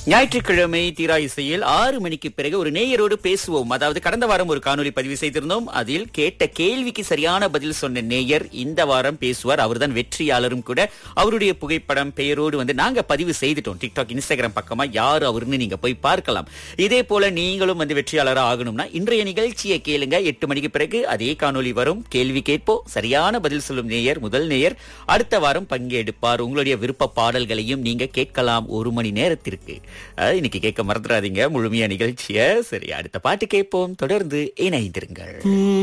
ஞாயிற்றுக்கிழமை தீரா இசையில் ஆறு மணிக்கு பிறகு ஒரு நேயரோடு பேசுவோம் அதாவது கடந்த வாரம் ஒரு காணொலி பதிவு செய்திருந்தோம் அதில் கேட்ட கேள்விக்கு சரியான பதில் சொன்ன நேயர் இந்த வாரம் பேசுவார் அவர்தான் வெற்றியாளரும் கூட அவருடைய புகைப்படம் பெயரோடு வந்து நாங்க பதிவு செய்துட்டோம் டிக்டாக் இன்ஸ்டாகிராம் பக்கமா யார் அவருன்னு நீங்க போய் பார்க்கலாம் இதே போல நீங்களும் வந்து வெற்றியாளரா ஆகணும்னா இன்றைய நிகழ்ச்சியை கேளுங்க எட்டு மணிக்கு பிறகு அதே காணொலி வரும் கேள்வி கேட்போம் சரியான பதில் சொல்லும் நேயர் முதல் நேயர் அடுத்த வாரம் பங்கெடுப்பார் உங்களுடைய விருப்ப பாடல்களையும் நீங்க கேட்கலாம் ஒரு மணி நேரத்திற்கு அஹ், இன்னைக்கு கேட்க மறந்துடாதீங்க முழுமையா நிகழ்ச்சிய சரி அடுத்த பாட்டு கேட்போம் தொடர்ந்து இணைந்திருங்கள்